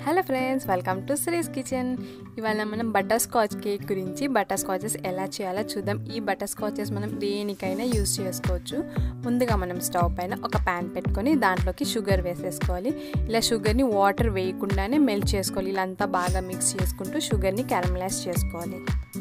hello friends welcome to Sri's kitchen ఇవాళ మనం butterscotch cake గురించి బటర్ స్కాచెస్ ఎలా చేయాలో చూద్దాం ఈ బటర్ స్కాచెస్ మనం దేనికైనా యూస్ చేసుకోవచ్చు ముందుగా మనం స్టవ్ పైన ఒక ప్యాన్ పెట్టుకొని దాంట్లోకి షుగర్ వేసేసుకోవాలి ఇలా షుగర్ని వాటర్ వేయకుండానే మెల్ట్ చేసుకోవాలి ఇలా అంతా బాగా మిక్స్ చేసుకుంటూ షుగర్ని క్యారమలైజ్ చేసుకోవాలి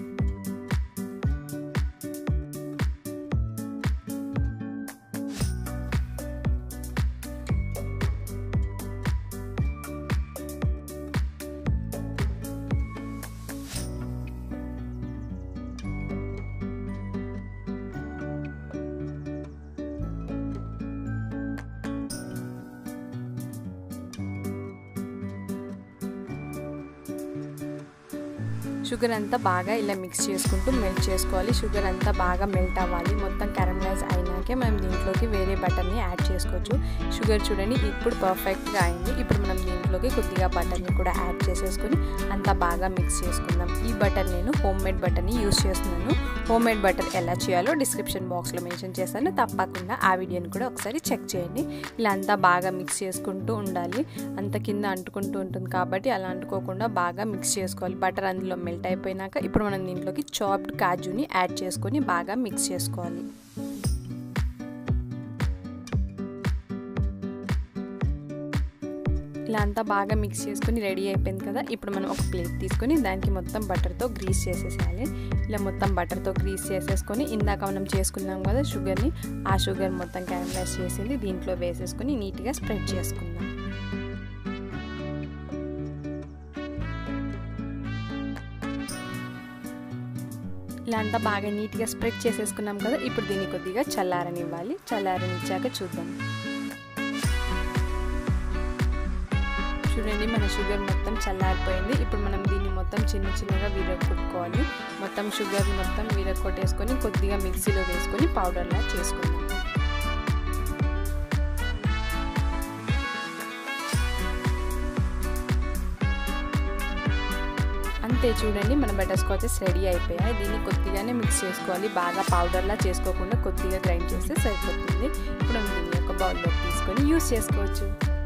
షుగర్ అంతా బాగా ఇలా మిక్స్ చేసుకుంటూ మెల్ట్ చేసుకోవాలి షుగర్ అంతా బాగా మెల్ట్ అవ్వాలి మొత్తం క్యారమలైజ్ అయినాకే మనం దీంట్లోకి వేరే బటర్ని యాడ్ చేసుకోవచ్చు షుగర్ చూడండి ఇప్పుడు పర్ఫెక్ట్గా అయింది ఇప్పుడు మనం దీంట్లోకి కొద్దిగా బటర్ని కూడా యాడ్ చేసేసుకొని అంతా బాగా మిక్స్ చేసుకుందాం ఈ బటర్ నేను హోమ్ మేడ్ బటర్ని యూస్ చేస్తున్నాను హోమ్ మేడ్ బటర్ ఎలా చేయాలో డిస్క్రిప్షన్ బాక్స్లో మెన్షన్ చేస్తాను తప్పకుండా ఆ వీడియోని కూడా ఒకసారి చెక్ చేయండి ఇలా అంతా బాగా మిక్స్ చేసుకుంటూ ఉండాలి అంత కింద అంటుకుంటూ ఉంటుంది కాబట్టి అలా అంటుకోకుండా బాగా మిక్స్ చేసుకోవాలి బటర్ అందులో మెల్ట్ అయిపోయినాక ఇప్పుడు మనం దీంట్లోకి చాప్డ్ కాజుని యాడ్ చేసుకొని బాగా మిక్స్ చేసుకోవాలి ఇలా అంతా బాగా మిక్స్ చేసుకొని రెడీ అయిపోయింది కదా ఇప్పుడు మనం ఒక ప్లేట్ తీసుకొని దానికి మొత్తం బటర్తో గ్రీస్ చేసేసేయాలి ఇలా మొత్తం బటర్తో గ్రీస్ చేసేసుకొని ఇందాక మనం చేసుకున్నాం కదా షుగర్ని ఆ షుగర్ మొత్తం క్యారమలైజ్ చేసింది దీంట్లో వేసేసుకొని నీట్గా స్ప్రెడ్ చేసుకుందాం ఇలా అంతా బాగా నీట్గా స్ప్రెడ్ చేసేసుకున్నాం కదా ఇప్పుడు దీన్ని కొద్దిగా చల్లారనివ్వాలి చల్లారనిచ్చాక చూద్దాం చూడండి మన షుగర్ మొత్తం చల్లారిపోయింది ఇప్పుడు మనం దీన్ని మొత్తం చిన్న చిన్నగా విరగొట్టుకోవాలి మొత్తం షుగర్ మొత్తం విరగొట్టేసుకొని కొద్దిగా మిక్సీలో వేసుకొని పౌడర్లా చేసుకుందాం అంతే చూడండి మన బటర్ స్కాచెస్ రెడీ అయిపోయాయి దీన్ని కొద్దిగానే మిక్స్ చేసుకోవాలి బాగా పౌడర్లా చేసుకోకుండా కొద్దిగా గ్రైండ్ చేస్తే సరిపోతుంది ఇప్పుడు మనం దీన్ని ఒక బౌల్లోకి తీసుకొని యూస్ చేసుకోవచ్చు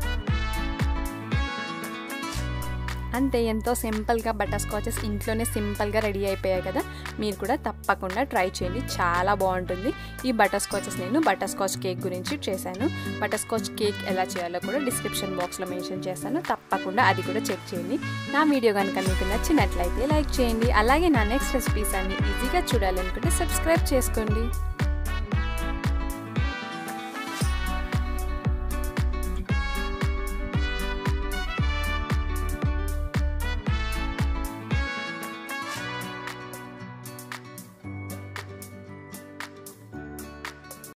అంతే ఎంతో సింపుల్గా బటర్ స్కాచెస్ ఇంట్లోనే సింపుల్గా రెడీ అయిపోయాయి కదా మీరు కూడా తప్పకుండా ట్రై చేయండి చాలా బాగుంటుంది ఈ బటర్ స్కాచెస్ నేను బటర్ స్కాచ్ కేక్ గురించి చేశాను బటర్ స్కాచ్ కేక్ ఎలా చేయాలో కూడా డిస్క్రిప్షన్ బాక్స్లో మెన్షన్ చేస్తాను తప్పకుండా అది కూడా చెక్ చేయండి నా వీడియో కనుక మీకు నచ్చినట్లయితే లైక్ చేయండి అలాగే నా నెక్స్ట్ రెసిపీస్ అన్ని ఈజీగా చూడాలనుకుంటే సబ్స్క్రైబ్ చేసుకోండి